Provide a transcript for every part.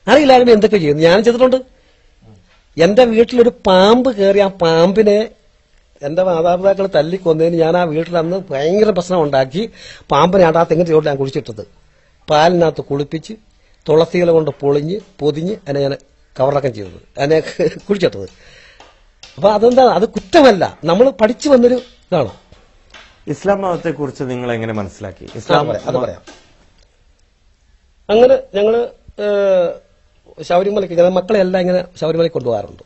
അറിയില്ലായ്മ എന്തൊക്കെ ചെയ്യുന്നു ഞാൻ ചെയ്തിട്ടുണ്ട് എന്റെ വീട്ടിലൊരു പാമ്പ് കയറി ആ പാമ്പിനെ എന്റെ മാതാപിതാക്കൾ തല്ലിക്കൊന്നതിന് ഞാൻ ആ വീട്ടിൽ അന്ന് ഭയങ്കര പ്രശ്നം ഉണ്ടാക്കി പാമ്പിനെ ആ തെങ്ങിന്റെ ചോട്ടിൽ ഞാൻ കുഴിച്ചിട്ടത് പാലിനകത്ത് കുളിപ്പിച്ച് തുളസിയില കൊണ്ട് പൊളിഞ്ഞ് പൊതിഞ്ഞ് അതിനെ ഞാൻ കവറടക്കം ചെയ്തത് അതിനെ കുഴിച്ചിട്ടത് അപ്പൊ അതെന്താ അത് കുറ്റമല്ല നമ്മൾ പഠിച്ചു വന്നൊരു ഇതാണ് ഇസ്ലാം മതത്തെ കുറിച്ച് നിങ്ങൾ എങ്ങനെ മനസ്സിലാക്കി ആ, ഇസ്ലാം പറയാം, അത് പറയാം അങ്ങനെ ഞങ്ങള് ഏഹ്, ശബരിമലയ്ക്ക് ഇങ്ങനെ മക്കളെ എല്ലാം ഇങ്ങനെ ശബരിമലയ്ക്ക് കൊണ്ടുപോകാറുണ്ട്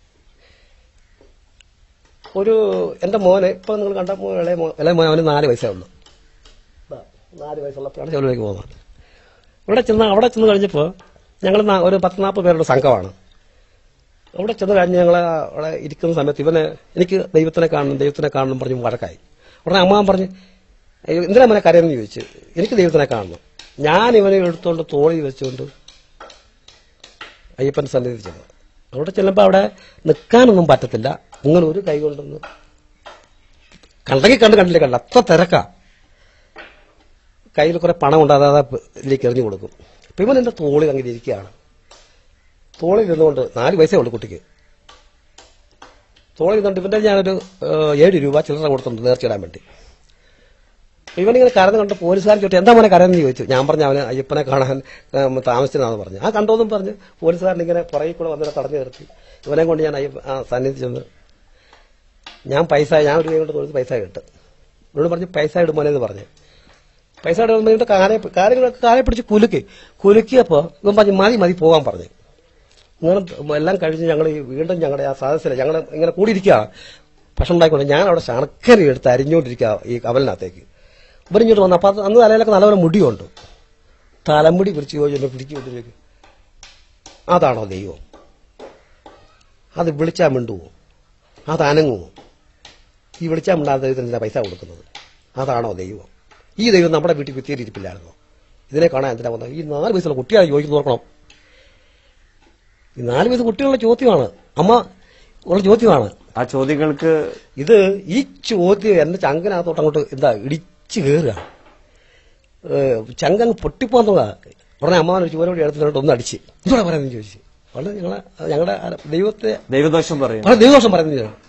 ഒരു എന്റെ മോനെ ഇപ്പൊ നിങ്ങൾ കണ്ട മോ- ഇളയ മോ ഇളയ മോൻ അവന് നാല് വയസ്സേ ഉള്ളൂ ദാ, നാല് വയസ്സുള്ളപ്പോഴാണ് ശബരിമലയ്ക്ക് പോകുന്നത് ഇവിടെ ചെന്ന് അവിടെ ചെന്ന് കഴിഞ്ഞപ്പോ ഞങ്ങൾ ഒരു പത്ത് നാൽപ്പത് പേരുടെ സംഘമാണ് അവിടെ ചെന്ന് കഴിഞ്ഞ് ഞങ്ങൾ അവിടെ ഇരിക്കുന്ന സമയത്ത് ഇവനെ എനിക്ക് ദൈവത്തിനെ കാണണം ദൈവത്തിനെ കാണണം പറഞ്ഞ് വഴക്കായി ഉടനെ അമ്മാവൻ പറഞ്ഞ് "അയ്യോ, എന്തിനാ മോനെ കരയെന്ന് ചോദിച്ചു എനിക്ക് ദൈവത്തിനെ കാണണം ഞാൻ ഇവനെ എടുത്തുകൊണ്ട് തോളി വെച്ചുകൊണ്ട് അയ്യപ്പൻ സന്നിധി ചെന്നു അവിടെ ചെല്ലുമ്പോൾ അവിടെ നിൽക്കാനൊന്നും പറ്റത്തില്ല ഇങ്ങനെ ഒരു കൈ കൊണ്ടൊന്ന് കണ്ടെങ്കിൽ കണ്ട് കണ്ടില്ല കണ്ട അത്ര തിരക്കാ കയ്യിൽ കുറെ പണം ഉണ്ട് അതാ ഇതിലേക്ക് എറിഞ്ഞു കൊടുക്കും അപ്പൊ ഇവൻ എന്റെ തോളിൽ അങ്ങനെ ഇരിക്കുകയാണ് തോളിൽ ഇരുന്നുകൊണ്ട് നാല് വയസ്സേ ഉള്ളൂ കുട്ടിക്ക് തോളിൽ ഇരുന്നുകൊണ്ട് ഇവന്റെ ഞാനൊരു ഏഹ്, ഏഴ് രൂപ ചില്ലറ കൊടുത്തിട്ടുണ്ട് നേർച്ചിടാൻ വേണ്ടി ഇവനിങ്ങനെ കരന്ന് കണ്ട് പോലീസുകാരൻ ചോദിച്ചു എന്താ മോനെ കരയെന്ന് ചോദിച്ചു ഞാൻ പറഞ്ഞു അവന് അയ്യപ്പനെ കാണാൻ ഏഹ്, താമസിച്ചതാണെന്ന് പറഞ്ഞു ആ കണ്ടോന്നും പറഞ്ഞ് പോലീസുകാരൻ ഇങ്ങനെ പുറകിൽ കൂടെ വന്നിട്ട് തടഞ്ഞു നിർത്തി ഇവനെ കൊണ്ട് ഞാൻ അയ്യപ്പ ആ സന്നിധി ചെന്ന് ഞാൻ പൈസ ഞാൻ ഒരു കൈ കൊണ്ട് തൊഴുത്ത് പൈസ കിട്ടും ഇവരോട് പറഞ്ഞ് പൈസ ഇടും മോനെ എന്ന് പറഞ്ഞു പൈസ ഇടുമ്പോൾ കാലെ കാലുകളൊക്കെ കാലെ പിടിച്ച് കുലുക്കി കുലുക്കിയപ്പോ ഇവൻ പറഞ്ഞു മതി മതി പോകാൻ പറഞ്ഞു ഇങ്ങനെ എല്ലാം കഴിഞ്ഞ് ഞങ്ങൾ ഈ വീണ്ടും ഞങ്ങളുടെ ആ സദസ്സിൽ ഞങ്ങൾ ഇങ്ങനെ കൂടിയിരിക്കുക ഭക്ഷണം ഉണ്ടായിക്കൊണ്ട് ഞാൻ അവിടെ ശർക്കര എടുത്ത് അരിഞ്ഞുകൊണ്ടിരിക്കുക ഈ കവലിനകത്തേക്ക് ഇവരിഞ്ഞോട്ട് വന്നു അപ്പൊ അത് അന്ന് തലയിലൊക്കെ നല്ലപോലെ മുടിയുണ്ട് തലമുടി പിടിച്ച് ചോദിച്ചു പിടിക്കൊണ്ടിരിക്കും അതാണോ ദൈവം അത് വിളിച്ചാൽ മിണ്ടുവോ അത് അനങ്ങുമോ ഈ വിളിച്ചാൽ മിണ്ടാത്ത ദൈവത്തിന് പൈസ കൊടുക്കുന്നത് അതാണോ ദൈവം ഈ ദൈവം നമ്മുടെ വീട്ടിൽ കുത്തിയിരിപ്പില്ലായിരുന്നോ ഇതിനെ കാണാൻ എന്തിനാ വന്നത് ഈ നാല് വയസ്സുള്ള കുട്ടിയാണ് ചോദിക്കുന്നു നോക്കണം ഈ നാല് വയസ്സ് കുട്ടികളുടെ ചോദ്യമാണ് അമ്മ ഉള്ള ചോദ്യമാണ് ആ ചോദ്യങ്ങൾക്ക് ഇത് ഈ ചോദ്യം എന്റെ ചങ്കനകത്തോട്ട് അങ്ങോട്ട് എന്താ ഇടിച്ചു കയറുക ചങ്കങ്ങ് പൊട്ടിപ്പോന്നതാ ഉടനെ അമ്മാവൻ ചുവരോട് എടുത്തിട്ട് ഒന്ന് അടിച്ച് ഇതോടെ പറയുന്നത് ചോദിച്ചു വളരെ ഞങ്ങളെ ഞങ്ങളുടെ ദൈവത്തെ ദൈവദോഷം പറയും വളരെ ദൈവദോഷം പറയുന്നത് ഞാൻ.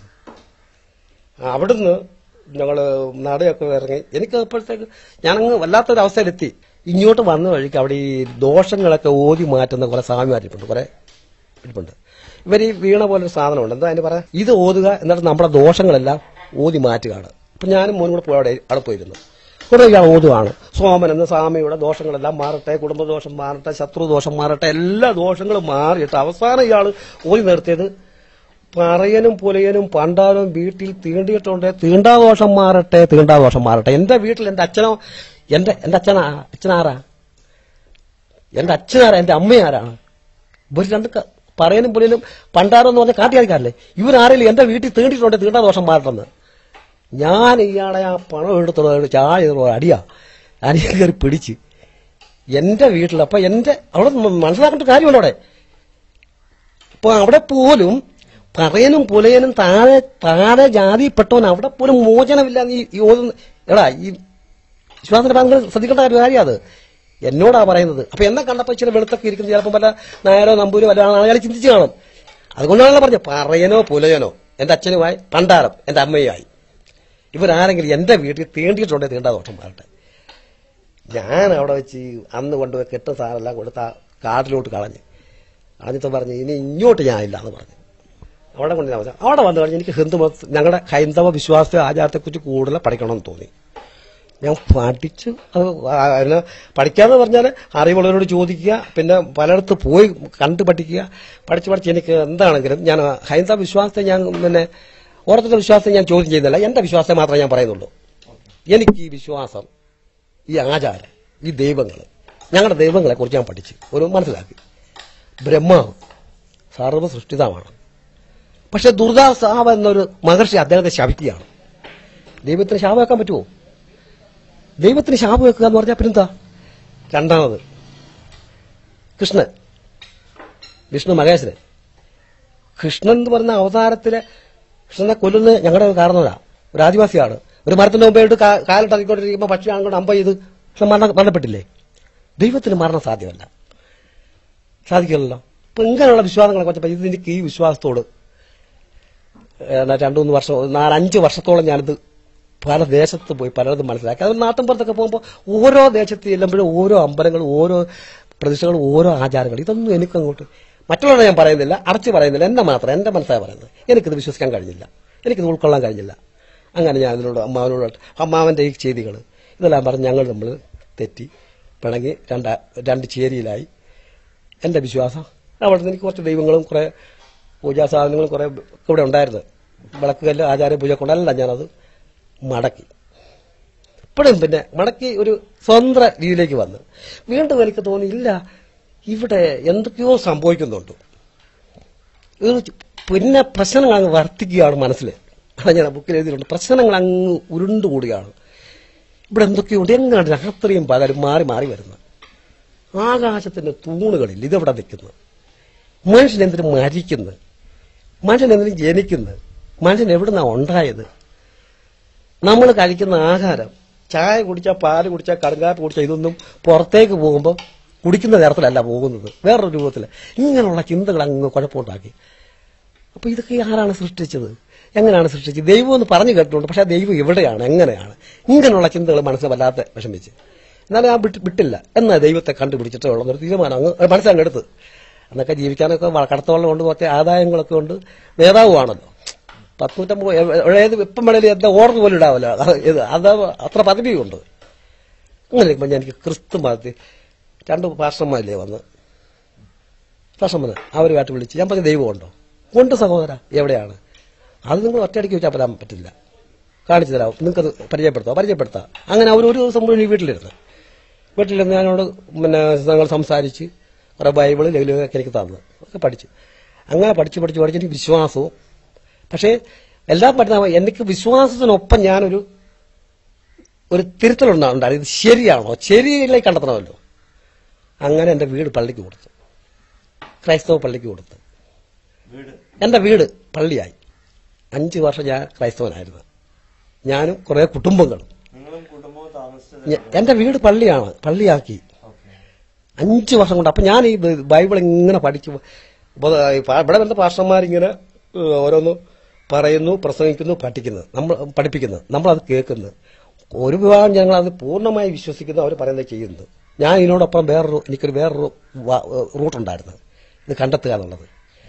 ആ, അവിടുന്ന് ഞങ്ങള് നടയൊക്കെ ഇറങ്ങി എനിക്ക് അപ്പോഴത്തേക്ക് ഞാനങ്ങ് വല്ലാത്തൊരു അവസ്ഥയിലെത്തി ഇങ്ങോട്ട് വന്ന വഴിക്ക് അവിടെ ഈ ദോഷങ്ങളൊക്കെ ഓതി മാറ്റുന്ന കുറെ സ്വാമിമാരിപ്പുണ്ട് കുറെ ഇരിപ്പുണ്ട് ഇവർ ഈ വീണ പോലൊരു സാധനമുണ്ട് എന്താ അതിന് പറയാ ഇത് ഓതുക എന്നിട്ട് നമ്മുടെ ദോഷങ്ങളെല്ലാം ഓതി മാറ്റുകയാണ് അപ്പൊ ഞാനും മോനും കൂടെ പോയി അവിടെ അവിടെ പോയിരുന്നു കുറെ ഇയാൾ ഓതുവാണ് സോമൻ എന്ന സ്വാമിയുടെ ദോഷങ്ങളെല്ലാം മാറട്ടെ കുടുംബദോഷം മാറട്ടെ ശത്രുദോഷം മാറട്ടെ എല്ലാ ദോഷങ്ങളും മാറിയിട്ട് അവസാനം ഇയാൾ ഓതി നിർത്തിയത് പറയനും പുലയനും പണ്ടാരും വീട്ടിൽ തീണ്ടിയിട്ടുണ്ട് തീണ്ടാദോഷം മാറട്ടെ തീണ്ടാദോഷം മാറട്ടെ എന്റെ വീട്ടിൽ എന്റെ അച്ഛനോ എന്റെ എന്റെ അച്ഛനാ അച്ഛനാരാ എന്റെ അച്ഛനാരാ എന്റെ അമ്മയാരാണ് ഇവർ രണ്ട് ക- പറയനും പുലയനും പണ്ടാരം എന്ന് പറഞ്ഞ കാട്ടിയാൾക്കാരല്ലേ ഇവരാരെങ്കിലും എന്റെ വീട്ടിൽ തീണ്ടിയിട്ടുണ്ട് തീണ്ടാദോഷം മാറട്ടെന്ന് ഞാൻ ഇയാളെ ആ പണം എടുത്തുള്ള ചായ അടിയാ അടിയ കയറി പിടിച്ച് എന്റെ വീട്ടിൽ അപ്പൊ എന്റെ അവിടെ മനസ്സിലാക്കേണ്ട കാര്യമുണ്ട് അവിടെ അപ്പൊ അവിടെ പോലും പറയനും പുലയനും താഴെ താഴെ ജാതിപ്പെട്ടവൻ അവിടെ പോലും മോചനമില്ല നീ ഈ ഓതുന്ന എടാ ഈ വിശ്വാസത്തിന്റെ പങ്ക് ശ്രദ്ധിക്കേണ്ട ഒരു കാര്യം അത് എന്നോടാ പറയുന്നത് അപ്പൊ എന്നെ കണ്ടപ്പോ ഇച്ചിരി വെളുത്തൊക്കെ ഇരിക്കുന്നത് ചിലപ്പോൾ വല്ല നായരോ നമ്പൂരോ വല്ല ആളുകൾ ചിന്തിച്ചു കാണും അതുകൊണ്ടാണല്ലോ പറഞ്ഞത് പറയനോ പുലയനോ എന്റെ അച്ഛനുമായി പണ്ടാരം എന്റെ അമ്മയുമായി ഇവരാരെങ്കിലും എന്റെ വീട്ടിൽ തീണ്ടിയിട്ടുണ്ടേ തീണ്ടാ ദോഷം മാറട്ടെ ഞാൻ അവിടെ വെച്ച് അന്ന് കൊണ്ടുപോയി കെട്ടും സാധനമെല്ലാം കൊടുത്ത കാട്ടിലോട്ട് കളഞ്ഞ് കളഞ്ഞിട്ട് പറഞ്ഞ് ഇനി ഇങ്ങോട്ട് ഞാനില്ല എന്ന് പറഞ്ഞു അവിടെ കൊണ്ട് താമസം അവിടെ വന്നു കഴിഞ്ഞ് എനിക്ക് ഹിന്ദു മത ഞങ്ങളുടെ ഹൈന്ദവ വിശ്വാസ ആചാരത്തെക്കുറിച്ച് കൂടുതൽ പഠിക്കണമെന്ന് തോന്നി ഞാൻ പഠിച്ചു അത് അതിന് പഠിക്കാന്ന് പറഞ്ഞാൽ അറിവുള്ളവരോട് ചോദിക്കുക പിന്നെ പലയിടത്ത് പോയി കണ്ടു പഠിക്കുക പഠിച്ച് പഠിച്ച് എനിക്ക് എന്താണെങ്കിലും ഞാൻ ഹൈന്ദവ വിശ്വാസത്തെ ഞാൻ പിന്നെ ഓരോരുത്തരുടെ വിശ്വാസത്തെ ഞാൻ ചോദ്യം ചെയ്യുന്നില്ല എന്റെ വിശ്വാസത്തെ മാത്രമേ ഞാൻ പറയുന്നുള്ളൂ എനിക്ക് ഈ വിശ്വാസം ഈ ആചാരം ഈ ദൈവങ്ങൾ ഞങ്ങളുടെ ദൈവങ്ങളെ കുറിച്ച് ഞാൻ പഠിച്ചു ഒരു മനസ്സിലാക്കി ബ്രഹ്മാവ് സർവ്വ സൃഷ്ടിതാവാണ് പക്ഷെ ദുർഗാസാവ് എന്നൊരു മഹർഷി അദ്ദേഹത്തെ ശപിക്കുകയാണ് ദൈവത്തിന് ശാപം വെക്കാൻ പറ്റുമോ ദൈവത്തിന് ശാപം വെക്കുക എന്ന് പറഞ്ഞാൽ പിന്നെന്താ രണ്ടാമത് കൃഷ്ണൻ വിഷ്ണു മഹേശ്വരൻ കൃഷ്ണൻ എന്ന് പറഞ്ഞ അവതാരത്തിലെ കൃഷ്ണനെ കൊല്ലുന്നത് ഞങ്ങളുടെ ഒരു കാരണമല്ല ഒരു ആദിവാസിയാണ് ഒരു മരത്തിന്റെ മുമ്പായിട്ട് കാലിട്ട് അതിക്കൊണ്ടിരിക്കുമ്പോൾ പക്ഷി അങ്ങോട്ട് അമ്പ ചെയ്ത് കൃഷ്ണൻ മരണ മരണപ്പെട്ടില്ലേ ദൈവത്തിന് മരണം സാധ്യമല്ല സാധിക്കില്ലല്ലോ അപ്പൊ ഇങ്ങനെയുള്ള വിശ്വാസങ്ങളെ കുറിച്ചപ്പോൾ ഇത് എനിക്ക് ഈ വിശ്വാസത്തോട് ഏതാ രണ്ടു മൂന്ന് വർഷം നാലഞ്ച് വർഷത്തോളം ഞാനിത് പല ദേശത്ത് പോയി പലതും മനസ്സിലാക്കി അത് നാട്ടിൻപുറത്തൊക്കെ പോകുമ്പോൾ ഓരോ ദേശത്ത് ചെല്ലുമ്പോഴും ഓരോ അമ്പലങ്ങളും ഓരോ പ്രതിഷ്ഠകളും ഓരോ ആചാരങ്ങളും ഇതൊന്നും എനിക്കങ്ങോട്ട് മറ്റുള്ളവരെ ഞാൻ പറയുന്നില്ല അടച്ചു പറയുന്നില്ല എന്നെ മാത്രം എന്റെ മനസ്സാണ് പറയുന്നത് എനിക്കിത് വിശ്വസിക്കാൻ കഴിഞ്ഞില്ല എനിക്കിത് ഉൾക്കൊള്ളാൻ കഴിഞ്ഞില്ല അങ്ങനെ ഞാൻ ഇതിനോട് അമ്മാവനോട് അമ്മാവന്റെ ഈ ചെയ്തികൾ ഇതെല്ലാം പറഞ്ഞ് ഞങ്ങൾ നമ്മൾ തെറ്റി പിണങ്ങി രണ്ട രണ്ട് ചേരിയിലായി എന്റെ വിശ്വാസം അവിടെ നിന്ന് എനിക്ക് കുറച്ച് ദൈവങ്ങളും കുറെ പൂജാ സാധനങ്ങളും കുറെ ഇവിടെ ഉണ്ടായിരുന്നു വിളക്കുകല്ല് ആചാര പൂജ കൊണ്ടല്ല ഞാനത് മടക്കി ഇപ്പോഴും പിന്നെ മടക്കി ഒരു സ്വതന്ത്ര രീതിയിലേക്ക് വന്ന് വീണ്ടും എനിക്ക് തോന്നി ഇല്ല ഇവിടെ എന്തൊക്കെയോ സംഭവിക്കുന്നുണ്ട് ഇത് പിന്നെ പ്രശ്നങ്ങൾ അങ്ങ് വർദ്ധിക്കുകയാണ് മനസ്സിൽ അത് ഞാൻ ബുക്കിൽ എഴുതിയിട്ടുണ്ട് പ്രശ്നങ്ങൾ അങ്ങ് ഉരുണ്ടുകൂടുകയാണ് ഇവിടെ എന്തൊക്കെയുണ്ട് എങ്ങനെയാണ് രാത്രിയും പകലും മാറി മാറി വരുന്നത് ആകാശത്തിന്റെ തൂണുകളിൽ ഇതെവിടെ നിൽക്കുന്നു മനുഷ്യൻ എന്തിനു മരിക്കുന്നു മനുഷ്യൻ എന്തിനു ജനിക്കുന്നു മനുഷ്യൻ എവിടുന്നാ ഉണ്ടായത് നമ്മൾ കഴിക്കുന്ന ആഹാരം ചായ കുടിച്ചാൽ പാല് കുടിച്ചാൽ കടുങ്കാപ്പി കുടിച്ചാൽ ഇതൊന്നും പുറത്തേക്ക് പോകുമ്പോൾ കുടിക്കുന്ന തരത്തിലല്ല പോകുന്നത് വേറൊരു രൂപത്തിൽ ഇങ്ങനെയുള്ള ചിന്തകൾ അങ്ങ് കുഴപ്പമുണ്ടാക്കി അപ്പൊ ഇതൊക്കെ ആരാണ് സൃഷ്ടിച്ചത് എങ്ങനെയാണ് സൃഷ്ടിച്ചത് ദൈവം എന്ന് പറഞ്ഞു കേട്ടിട്ടുണ്ട് പക്ഷെ ആ ദൈവം എവിടെയാണ് എങ്ങനെയാണ് ഇങ്ങനെയുള്ള ചിന്തകൾ മനസ്സിൽ വല്ലാത്ത വിഷമിച്ച് എന്നാലും ആ വിട്ട് വിട്ടില്ല എന്നാ ദൈവത്തെ കണ്ടുപിടിച്ചിട്ടേ ഉള്ള ഒരു തീരുമാനം അങ്ങ് മനസ്സിലങ്ങ് എടുത്ത് എന്നൊക്കെ ജീവിക്കാനൊക്കെ വ- കടത്തോളം കൊണ്ട് കുറച്ച് ആദായങ്ങളൊക്കെ ഉണ്ട് നേതാവുമാണല്ലോ പത്തുനൂറ്റമ്പത് ഏത് ഇപ്പം വേണേലും എന്താ ഓർഡർ പോലും ഇടാവല്ല ഇത് അത് അത്ര പദവിയുണ്ട് അങ്ങനെ ഇരിക്കുമ്പോൾ ഞാൻ എനിക്ക് ക്രിസ്തു മതത്തിൽ രണ്ട് പാർഷന്മാരില്ലേ വന്ന് പാർഷന്മാർ അവരുമായിട്ട് വിളിച്ച് ഞാൻ പറഞ്ഞ ദൈവമുണ്ടോ ഉണ്ട് സഹോദര എവിടെയാണ് അത് നിങ്ങൾ ഒറ്റയടിക്ക് വെച്ചാൽ പറയാൻ പറ്റില്ല കാണിച്ചു തരാം നിങ്ങൾക്കത് പരിചയപ്പെടുത്താം പരിചയപ്പെടുത്താം അങ്ങനെ അവർ ഒരു ദിവസം മുഴുവൻ ഈ വീട്ടിലിരുന്ന് വീട്ടിലിരുന്ന് ഞാനോട് പിന്നെ ഞങ്ങൾ സംസാരിച്ച് കുറെ ബൈബിള് ലഘുലൊക്കെ എനിക്ക് തന്നു ഒക്കെ പഠിച്ചു അങ്ങനെ പഠിച്ച് പഠിച്ച് പഠിച്ച് എനിക്ക് വിശ്വാസവും പക്ഷേ എല്ലാം പഠിച്ച എനിക്ക് വിശ്വാസത്തിനൊപ്പം ഞാനൊരു ഒരു തിരുത്തലുണ്ടാണ് ഇത് ശരിയാണോ ശരിയിലേക്ക് കണ്ടെത്തണമല്ലോ അങ്ങനെ എൻ്റെ വീട് പള്ളിക്ക് കൊടുത്തു ക്രൈസ്തവ പള്ളിക്ക് കൊടുത്തു എൻ്റെ വീട് പള്ളിയായി അഞ്ച് വർഷം ഞാൻ ക്രൈസ്തവനായിരുന്നു ഞാനും കുറെ കുടുംബങ്ങളും നിങ്ങളും കുടുംബവും താമസിച്ചത് ഞ- എൻ്റെ വീട് പള്ളിയാണ് പള്ളിയാക്കി അഞ്ച് വർഷം കൊണ്ട് അപ്പൊ ഞാൻ ഈ ബ- ബൈബിൾ ഇങ്ങനെ പഠിച്ചു ഇപ്പൊ ഈ പാ- ഇവിടെ വരുന്ന പാസ്റ്റർമാരിങ്ങനെ ഏഹ്, ഓരോന്ന് പറയുന്നു പ്രസംഗിക്കുന്നു പഠിക്കുന്നു നമ്മൾ പഠിപ്പിക്കുന്നു നമ്മൾ അത് കേൾക്കുന്നു ഒരു വിഭാഗം ഞങ്ങൾ അത് പൂർണ്ണമായി വിശ്വസിക്കുന്നു അവർ പറയുന്നത് ചെയ്യുന്നു ഞാൻ ഇതിനോടൊപ്പം വേറൊരു എനിക്കൊരു വേറൊരു വ- റൂട്ടുണ്ടായിരുന്നു ഇത് കണ്ടെത്തുക എന്നുള്ളത്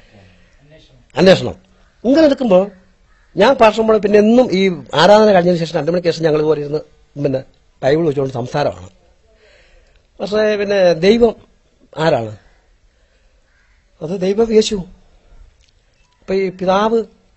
അന്വേഷണം ഇങ്ങനെ എടുക്കുമ്പോൾ ഞാൻ പാർശ്വമ്പോൾ പിന്നെ എന്നും ഈ ആരാധന കഴിഞ്ഞതിന് ശേഷം രണ്ടു മണിക്ക് ശേഷം ഞങ്ങൾ ഇതുപോലെ ഇരുന്ന് പിന്നെ ബൈബിൾ വെച്ചുകൊണ്ട് സംസാരമാണ് പക്ഷേ പിന്നെ ദൈവം ആരാണ് അത് ദൈവം യേശു അപ്പൊ ഈ പിതാവ്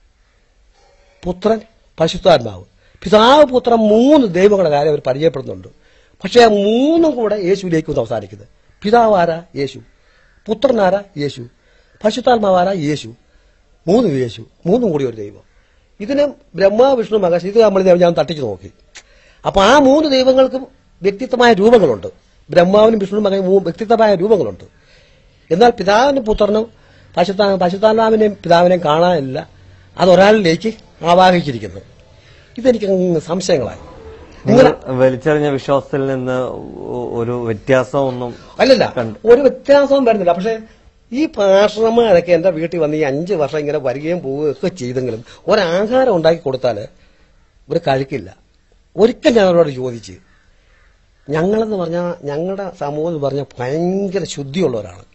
പുത്രൻ പശുത്താത്മാവ് പിതാവ് പുത്രൻ മൂന്ന് ദൈവങ്ങളുടെ കാര്യം അവർ പരിചയപ്പെടുന്നുണ്ട് പക്ഷേ ആ മൂന്നും കൂടെ യേശുവിലേക്ക് വന്ന് അവസാനിക്കുന്നത് പിതാവ് ആരാ യേശു പുത്രൻ ആരാ യേശു പശുത്താത്മാവ് ആരാ യേശു മൂന്ന് യേശു മൂന്നും കൂടി ഒരു ദൈവം ഇതിന് ബ്രഹ്മ വിഷ്ണു മഹേഷ് ഇത് നമ്മൾ ഞാൻ തട്ടിച്ചു നോക്കി അപ്പൊ ആ മൂന്ന് ദൈവങ്ങൾക്കും വ്യക്തിത്വമായ രൂപങ്ങളുണ്ട് ബ്രഹ്മാവിനും വിഷ്ണുവും മകനും മൂന്ന് വ്യക്തിത്വമായ രൂപങ്ങളുണ്ട് എന്നാൽ പിതാവിനും പുത്രനും പശുത്താ പശുത്താനാവിനെയും പിതാവിനെയും കാണാനില്ല അത് ഒരാളിലേക്ക് ആവാഹിച്ചിരിക്കുന്നു ഇതെനിക്ക് അങ്ങ് സംശയങ്ങളായി നിങ്ങൾ വലിച്ചെറിഞ്ഞ വിശ്വാസത്തിൽ നിന്ന് ഒ- ഒരു വ്യത്യാസമൊന്നും അല്ലല്ല കണ്ട്. ഒരു വ്യത്യാസവും വരുന്നില്ല പക്ഷെ ഈ പാർശ്വന്മാരൊക്കെ എന്റെ വീട്ടിൽ വന്ന് ഈ അഞ്ച് വർഷം ഇങ്ങനെ വരികയും പോവുകയും ഒക്കെ ചെയ്തെങ്കിലും ഒരാഹാരം ഉണ്ടാക്കി കൊടുത്താല് ഒരു കഴിക്കില്ല ഒരിക്കൽ ഞാൻ അവരോട് ചോദിച്ച് ഞങ്ങളെന്ന് പറഞ്ഞാൽ ഞങ്ങളുടെ സമൂഹം എന്ന് പറഞ്ഞാൽ ഭയങ്കര ശുദ്ധിയുള്ളവരാണ്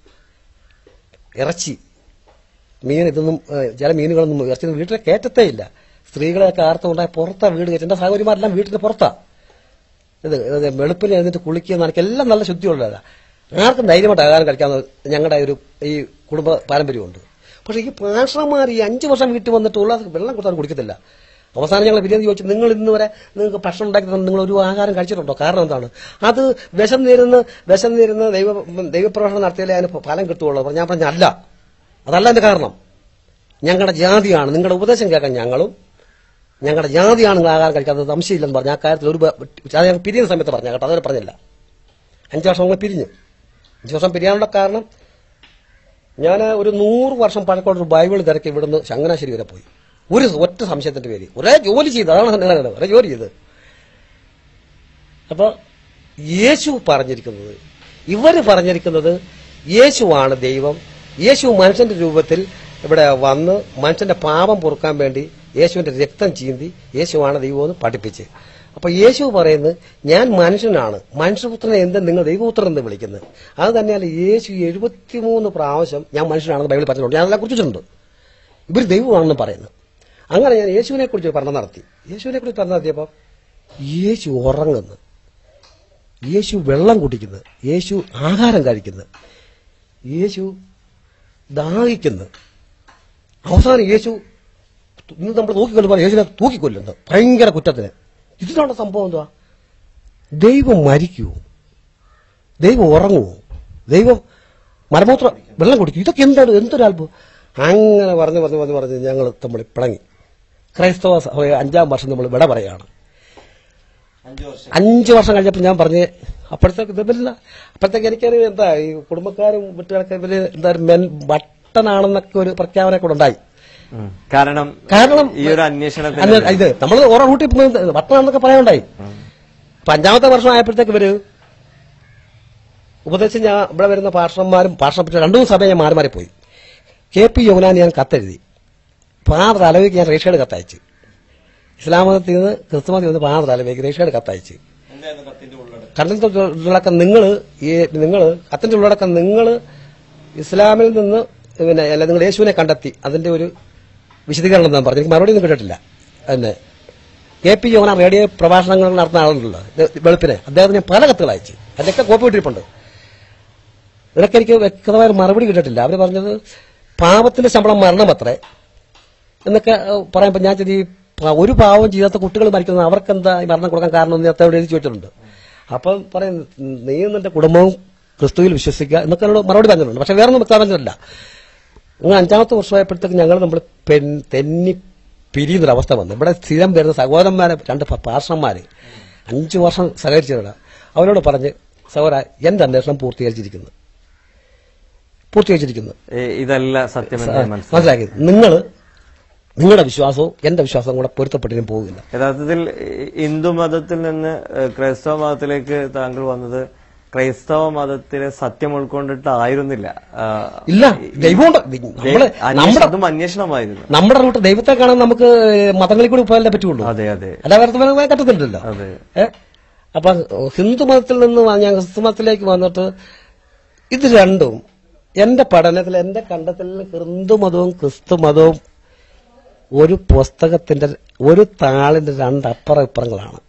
ഇറച്ചി മീൻ ഇതൊന്നും ഏഹ്, ചില മീനുകളൊന്നും ഇറച്ചി വീട്ടിലെ കയറ്റത്തേ ഇല്ല സ്ത്രീകളെയൊക്കെ ആർത്തുണ്ടായി പുറത്താ വീട് കയറ്റി എന്റെ സഹോദരിമാരെല്ലാം വീട്ടിന്റെ പുറത്താ ഇത് ഇത് വെളുപ്പിന് എഴുന്നിട്ട് കുളിക്കുക നനയ്ക്കുക എല്ലാം നല്ല ശുദ്ധിയുള്ളതല്ല ആർക്കും ധൈര്യമായിട്ട് ആഹാരം കഴിക്കാവുന്ന ഞങ്ങളുടെ ഒരു ഈ കുടുംബ പാരമ്പര്യമുണ്ട് പക്ഷെ ഈ പാഷന്മാർ ഈ അഞ്ചു വർഷം വീട്ടിൽ വന്നിട്ടുള്ള വെള്ളം കൊടുത്താൽ കുടിക്കത്തില്ല അവസാനം ഞങ്ങൾ പിന്നെ ചോദിച്ചു നിങ്ങൾ ഇന്ന് വരെ നിങ്ങൾക്ക് ഭക്ഷണം ഉണ്ടാക്കി തന്നെ നിങ്ങൾ ഒരു ആഹാരം കഴിച്ചിട്ടുണ്ടോ കാരണം എന്താണ് അത് വിഷം നേരുന്ന വിഷം നേരുന്ന ദൈവ ദൈവപ്രവർത്തനം നടത്തിയാലേ അതിന് ഫലം കിട്ടുകയുള്ളൂ അപ്പോൾ ഞാൻ പറഞ്ഞ അല്ല അതല്ല എന്റെ കാരണം ഞങ്ങളുടെ ജാതിയാണ് നിങ്ങളുടെ ഉപദേശം കേൾക്കാൻ ഞങ്ങളും ഞങ്ങളുടെ ജാതിയാണ് നിങ്ങൾ ആഹാരം കഴിക്കാത്തത് സംശയമില്ലെന്ന് പറഞ്ഞു ആ കാര്യത്തിൽ ഒരു ബ- അത് ഞങ്ങൾ പിരിയുന്ന സമയത്ത് പറഞ്ഞു കേട്ടോ അതുവരെ പറഞ്ഞില്ല അഞ്ച് വർഷം ഞങ്ങൾ പിരിഞ്ഞു അഞ്ച് വർഷം പിരിയാനുള്ള കാരണം ഞാൻ ഒരു നൂറ് വർഷം പഴക്കമുള്ള ഒരു ബൈബിൾ തിരക്കി ഇവിടുന്ന് ചങ്ങനാശ്ശേരി വരെ പോയി ഒരു ഒറ്റ സംശയത്തിന്റെ പേര് ഒരേ ജോലി ചെയ്ത് അതാണ് നിങ്ങളുടെ ഒരേ ജോലി ചെയ്ത് അപ്പൊ യേശു പറഞ്ഞിരിക്കുന്നത് ഇവര് പറഞ്ഞിരിക്കുന്നത് യേശുവാണ് ദൈവം യേശു മനുഷ്യന്റെ രൂപത്തിൽ ഇവിടെ വന്ന് മനുഷ്യന്റെ പാപം പൊറുക്കാൻ വേണ്ടി യേശുവിന്റെ രക്തം ചീന്തി യേശുവാണ് ദൈവം എന്ന് പഠിപ്പിച്ച് അപ്പൊ യേശു പറയുന്നത് ഞാൻ മനുഷ്യനാണ് മനുഷ്യപുത്രനെ എന്ത് നിങ്ങൾ ദൈവപുത്രൻ എന്ന് വിളിക്കുന്നത് അത് തന്നെയല്ല യേശു എഴുപത്തിമൂന്ന് പ്രാവശ്യം ഞാൻ മനുഷ്യനാണെന്ന് ബൈബിളിൽ പറഞ്ഞിട്ടുണ്ട് ഞാൻ അതെല്ലാം കുറിച്ചിട്ടുണ്ട് ഇവർ ദൈവമാണെന്ന് പറയുന്നത് അങ്ങനെ ഞാൻ യേശുവിനെ കുറിച്ച് പഠനം നടത്തി യേശുവിനെ കുറിച്ച് പഠനം നടത്തിയപ്പോൾ യേശു ഉറങ്ങുന്നു യേശു വെള്ളം കുടിക്കുന്നു യേശു ആഹാരം കഴിക്കുന്നു യേശു ദാഹിക്കുന്നു അവസാനം യേശു ഇന്ന് നമ്മൾ തൂക്കിക്കൊല്ലുമ്പോൾ യേശുവിനെ തൂക്കിക്കൊല്ലുന്നു ഭയങ്കര കുറ്റത്തിന് ഇതിനാണ് സംഭവം എന്തുവാ ദൈവം മരിക്കുമോ ദൈവം ഉറങ്ങുമോ ദൈവം മരമൂത്ര വെള്ളം കുടിക്കും ഇതൊക്കെ എന്താണ് എന്തൊരു അത്ഭുതം അങ്ങനെ പറഞ്ഞ് പറഞ്ഞ് പറഞ്ഞ് പറഞ്ഞ് ഞങ്ങൾ നമ്മൾ പിണങ്ങി ക്രൈസ്തവ സഭ അഞ്ചാം വർഷം നമ്മൾ വിട പറയുകയാണ് അഞ്ചു വർഷം കഴിഞ്ഞപ്പോൾ ഞാൻ പറഞ്ഞ് അപ്പോഴത്തേക്ക് ഇതല്ല അപ്പോഴത്തേക്ക് എനിക്കൊരു എന്താ ഈ കുടുംബക്കാരും വീട്ടുകാരൊക്കെ ഇവര് എന്താ ഒരു മെൻ ബട്ടനാണെന്നൊക്കെ ഒരു പ്രഖ്യാപനം കൂടെ ഉണ്ടായി ഉം. കാരണം കാരണം ഈ ഒരു അന്വേഷണത്തിന് അല്ല, ഇത് നമ്മൾ ഓരോ റൂട്ടിൽ പോകുന്നത് ബട്ടനാണെന്നൊക്കെ പറയാനുണ്ടായി അപ്പൊ അഞ്ചാമത്തെ വർഷം ആയപ്പോഴത്തേക്ക് ഇവര് ഉപദേശിച്ച് ഞാൻ ഇവിടെ വരുന്ന പാർഷന്മാരും പാർഷണ രണ്ടു മൂന്ന് സഭയെ ഞാൻ മാറി മാറി പോയി കെ പി യമുനാൻ ഞാൻ കത്തെഴുതി ഫാദർ അലവിക്ക് ഞാൻ റേഷയുടെ കത്തയച്ചു ഇസ്ലാം മതത്തിൽ നിന്ന് ക്രിസ്തുമതത്തിൽ നിന്ന് ഫാദർ അലവിക്ക് റേഷയുടെ കത്തയച്ചു കണ്ടത്തിന്റെ ഉള്ളടക്കം നിങ്ങൾ ഈ നിങ്ങൾ കത്തിന്റെ ഉള്ളടക്കം നിങ്ങൾ ഇസ്ലാമിൽ നിന്ന് പിന്നെ അല്ല നിങ്ങൾ യേശുവിനെ കണ്ടെത്തി അതിന്റെ ഒരു വിശദീകരണം ഞാൻ പറഞ്ഞു എനിക്ക് മറുപടി ഒന്നും കിട്ടിയിട്ടില്ല പിന്നെ കെ പി യോന റേഡിയോ പ്രഭാഷണങ്ങൾ നടത്തുന്ന ആളുണ്ടല്ലോ ഇത് വെളുപ്പിനെ അദ്ദേഹത്തിന് ഞാൻ പല കത്തുകൾ അയച്ചു അതിനൊക്കെ കോപ്പി ഇട്ടിരിപ്പുണ്ട് ഇതിനൊക്കെ എനിക്ക് വ്യക്തമായ മറുപടി കിട്ടിയിട്ടില്ല അവർ പറഞ്ഞത് പാപത്തിന്റെ ശമ്പളം മരണമത്രേ എന്നൊക്കെ ഏഹ്, പറയുമ്പോൾ ഞാൻ ചോദിച്ചു, ഈ പ- ഒരു പാവം ചെയ്യാത്ത കുട്ടികൾ മരിക്കുന്നത് അവർക്ക് എന്താ ഈ മരണം കൊടുക്കാൻ കാരണം എന്ന് നേരത്തെ അവിടെ എഴുതി ചോദിച്ചിട്ടുണ്ട് അപ്പം പറയും നീയും നിന്റെ കുടുംബവും ക്രിസ്തുവിൽ വിശ്വസിക്കുക എന്നൊക്കെ എന്നോട് മറുപടി പറഞ്ഞിട്ടുണ്ട് പക്ഷെ വേറെ ഒന്നും വ്യക്തം പറഞ്ഞിട്ടില്ല നിങ്ങൾ അഞ്ചാമത്തെ വർഷമായപ്പോഴത്തേക്ക് ഞങ്ങൾ നമ്മൾ പെൻ തെന്നി പിരിയുന്നൊരവസ്ഥ വന്നു ഇവിടെ സ്ഥിരം വരുന്ന സഹോദരന്മാരെ രണ്ട് പ- പാർഷന്മാര് അഞ്ചു വർഷം സഹകരിച്ചവരാണ് അവരോട് പറഞ്ഞ് സഹോദര എന്റെ അന്വേഷണം പൂർത്തീകരിച്ചിരിക്കുന്നു പൂർത്തീകരിച്ചിരിക്കുന്നു ഏ, ഇതല്ല സത്യമെന്ന് ഞാൻ മനസ്സിലാക്കി മനസ്സിലാക്കി നിങ്ങൾ നിങ്ങളുടെ വിശ്വാസവും എന്റെ വിശ്വാസവും കൂടെ പൊരുത്തപ്പെട്ടിനും പോകില്ല യഥാർത്ഥത്തിൽ ഈ ഹിന്ദു മതത്തിൽ നിന്ന് ഏ, ക്രൈസ്തവ മതത്തിലേക്ക് താങ്കൾ വന്നത് ക്രൈസ്തവ മതത്തിലെ സത്യം ഉൾക്കൊണ്ടിട്ടായിരുന്നില്ല ആ, ഇല്ല ദൈവമുണ്ട് നമ്മള് അന്വേഷണം- നമ്മുടെ അതും അന്വേഷണമായിരുന്നു നമ്മുടെ റൂട്ട് ദൈവത്തെ കാണാൻ നമുക്ക് മതങ്ങളിൽ കൂടി പോയാലേ പറ്റുള്ളൂ അതെ അതെ അല്ല വേറെ കട്ടത്തില്ലല്ലോ അതെ ഏ അപ്പൊ ഹിന്ദു മതത്തിൽ നിന്ന് വ- ഞാൻ ക്രിസ്തു മതത്തിലേക്ക് വന്നിട്ട് ഇത് രണ്ടും എന്റെ പഠനത്തിൽ എന്റെ കണ്ടെത്തലിൽ ഹിന്ദു മതവും ക്രിസ്തു മതവും ഒരു പുസ്തകത്തിന്റെ ഒരു താളിന്റെ രണ്ടപ്പുറം ഇപ്പുറങ്ങളാണ്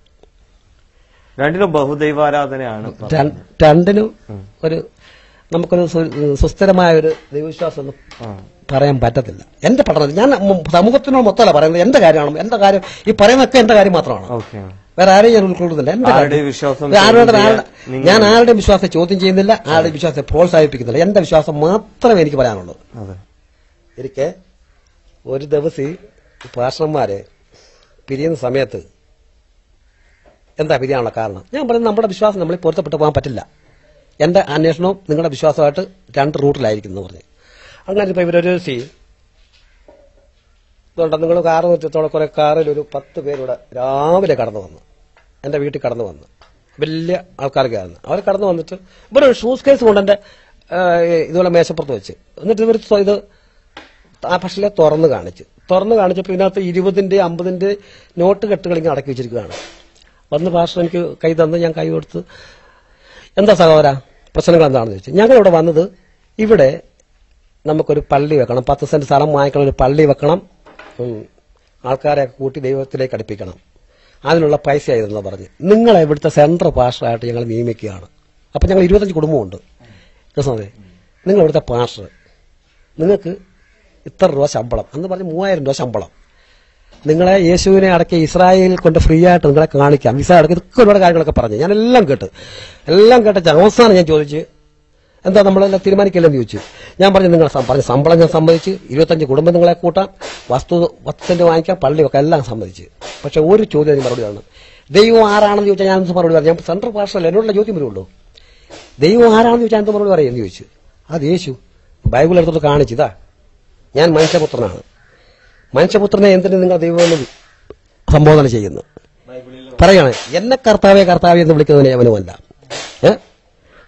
രണ്ടിലും ബഹുദൈവാരാധനയാണ് ര- രണ്ടിനും ഒരു നമുക്കൊരു സു- സുസ്ഥിരമായ ഒരു ദൈവവിശ്വാസം ഒന്നും ആ. പറയാൻ പറ്റത്തില്ല എന്റെ പഠനത്തിൽ ഞാൻ മു- സമൂഹത്തിനോട് മൊത്തമല്ല പറയുന്നത് എന്റെ കാര്യമാണ് എന്റെ കാര്യം ഈ പറയുന്നതൊക്കെ എന്റെ കാര്യം മാത്രമാണ് ഓക്കെ വേറെ ആരെയും ഞാൻ ഉൾക്കൊള്ളുന്നില്ല എന്റെ ആരുടെയും കാര്യം. വിശ്വാസം ഇത് ആരുടെ ചോദ്യം ആരുടെ- ചെയ്യാൻ നിങ്ങൾ- ഞാൻ ആരുടെയും വിശ്വാസത്തെ ചോദ്യം ചെയ്യുന്നില്ല ആരുടെയും വിശ്വാസത്തെ പ്രോത്സാഹിപ്പിക്കുന്നില്ല എന്റെ വിശ്വാസം മാത്രമേ എനിക്ക് പറയാനുള്ളൂ അതെ എനിക്ക് ഒരു ദിവസം ഈ പാർഷന്മാര് പിരിയുന്ന സമയത്ത് എന്താ പിരിയാനുള്ള കാരണം ഞാൻ പറയുന്നത് നമ്മുടെ വിശ്വാസം നമ്മൾ പൊരുത്തപ്പെട്ട് പോകാൻ പറ്റില്ല എന്റെ അന്വേഷണവും നിങ്ങളുടെ വിശ്വാസമായിട്ട് രണ്ട് റൂട്ടിലായിരിക്കും എന്ന് പറഞ്ഞു അങ്ങനെ ഇപ്പൊ ഇവരൊരു സി ഇതുകൊണ്ട് നിങ്ങൾ കാറ് നിർത്തിയത്തോടെ കുറെ കാറിൽ ഒരു പത്ത് പേരുടെ രാവിലെ കടന്നു വന്നു എന്റെ വീട്ടിൽ കടന്നു വന്നു വലിയ ആൾക്കാരൊക്കെയായിരുന്നു അവർ കടന്നു വന്നിട്ട് ഇവരൊരു ഷൂസ് കേസ് കൊണ്ട് എന്റെ ആ, ഇതുപോലെ മേശപ്പുറത്ത് വെച്ച് എന്നിട്ട് ഇവർ ഇത് ആ പക്ഷേ തുറന്ന് കാണിച്ചു തുറന്ന് കാണിച്ചപ്പോൾ ഇതിനകത്ത് ഇരുപതിന്റെ അമ്പതിന്റെ നോട്ട് കെട്ടുകൾ ഇങ്ങനെ അടക്കി വെച്ചിരിക്കുകയാണ് വന്ന് ഭാഷ എനിക്ക് കൈ തന്ന് ഞാൻ കൈ കൊടുത്ത് എന്താ സഹോദര പ്രശ്നങ്ങൾ എന്താണെന്ന് ചോദിച്ചു ഞങ്ങൾ ഇവിടെ വന്നത് ഇവിടെ നമുക്കൊരു പള്ളി വെക്കണം പത്ത് സെന്റ് സ്ഥലം വാങ്ങിക്കണം ഒരു പള്ളി വെക്കണം ഉം, ആൾക്കാരെ കൂട്ടി ദൈവത്തിലേക്ക് അടുപ്പിക്കണം അതിനുള്ള പൈസ ആയിരുന്നു പറഞ്ഞ് നിങ്ങളെ ഇവിടുത്തെ സെൻട്രൽ പാസ്റ്ററായിട്ട് ഞങ്ങൾ നിയമിക്കുകയാണ് അപ്പൊ ഞങ്ങൾ ഇരുപത്തഞ്ച് കുടുംബമുണ്ട് ക്രിസ്തുമതേ നിങ്ങൾ ഇവിടുത്തെ പാസ്റ്റർ നിങ്ങൾക്ക് ഇത്ര രൂപ ശമ്പളം എന്ന് പറഞ്ഞ് മൂവായിരം രൂപ ശമ്പളം നിങ്ങളെ യേശുവിനെ അടക്കിയ ഇസ്രായേലിൽ കൊണ്ട് ഫ്രീ ആയിട്ട് നിങ്ങളെ കാണിക്കാം വിസ അടക്കി ഇതൊക്കെ ഒരുപാട് കാര്യങ്ങളൊക്കെ പറഞ്ഞു ഞാൻ എല്ലാം കേട്ട് എല്ലാം കേട്ട അവസാനം ഞാൻ ചോദിച്ച് എന്താ നമ്മളെല്ലാം തീരുമാനിക്കില്ലെന്ന് ചോദിച്ചു ഞാൻ പറഞ്ഞു നിങ്ങൾ സം- പറഞ്ഞ ശമ്പളം ഞാൻ സമ്മതിച്ച് ഇരുപത്തഞ്ച് കുടുംബം നിങ്ങളെ കൂട്ടാം വസ്തു വസ്തുവിന്റെ വാങ്ങിക്കാം പള്ളി വെക്കാം എല്ലാം സമ്മതിച്ച് പക്ഷെ ഒരു ചോദ്യം എനിക്ക് മറുപടി ആണ് ദൈവം ആരാണെന്ന് ചോദിച്ചാൽ ഞാൻ എന്ത് മറുപടി പറഞ്ഞു ഞാൻ സെൻട്രൽ പാർഷൽ എന്നോടുള്ള ചോദ്യം വരുള്ളൂ ദൈവം ആരാണെന്ന് ചോദിച്ചാൽ എന്ത് മറുപടി പറയും എന്ന് ചോദിച്ചു അത് യേശു ബൈബിൾ എടുത്തോട്ട് കാണിച്ചതാ ഞാൻ മനുഷ്യപുത്രനാണ് മനുഷ്യപുത്രനെ എന്തിന് നിങ്ങൾ ദൈവമെന്ന് സംബോധന ചെയ്യുന്നു പറയാണ് എന്നെ കർത്താവെ കർത്താവെ എന്ന് വിളിക്കുന്നതിനെ അവനുമല്ല ഏ